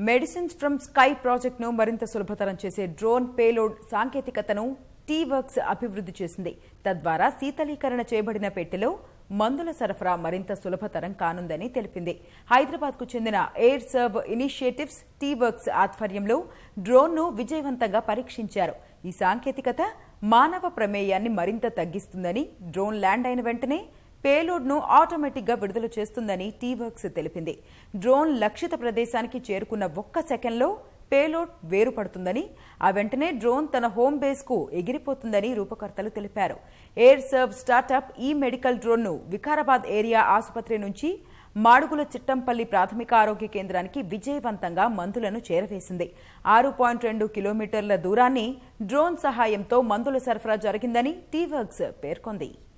medicines from sky ప్రాజెక్టును మరింత సులభతరం చేసే డ్రోన్ పేలోడ్ సాంకేతికతను టీ వర్క్స్ అభివృద్ధి చేసింది తద్వారా శీతలీకరణ చేయబడిన పెట్టెలో మందుల సరఫరా మరింత సులభతరం కానుందని తెలిపింది హైదరాబాద్ కు చెందిన Air Serve initiatives T Works ఆధ్వర్యంలో డ్రోన్ను విజయవంతంగా పరీక్షించారు ఈ సాంకేతికత మానవ ప్రమేయాన్ని మరింత తగ్గిస్తుందని డ్రోన్ ల్యాండ్ అయిన వెంటనే పేలోడ్ను ఆటోమేటిక్గా విడుదల చేస్తుందని టీవర్క్స్ తెలిపింది డ్రోన్ లక్షిత ప్రదేశానికి చేరుకున్న ఒక్క సెకండ్లో పేలోడ్ వేరుపడుతుందని ఆ వెంటనే డ్రోన్ తన హోమ్ బేస్కు ఎగిరిపోతుందని రూపకర్తలు తెలిపారు ఎయిర్ సర్వ్ స్టార్టప్ ఈ మెడికల్ డ్రోన్ను వికారాబాద్ ఏరియా ఆసుపత్రి నుంచి మాడుగుల చిట్టంపల్లి ప్రాథమిక ఆరోగ్య కేంద్రానికి విజయవంతంగా మందులను చేరవేసింది ఆరు పాయింట్ రెండు కిలోమీటర్ల దూరాన్ని డ్రోన్ సహాయంతో మందుల సరఫరా జరిగిందని టీవర్క్స్ పేర్కొంది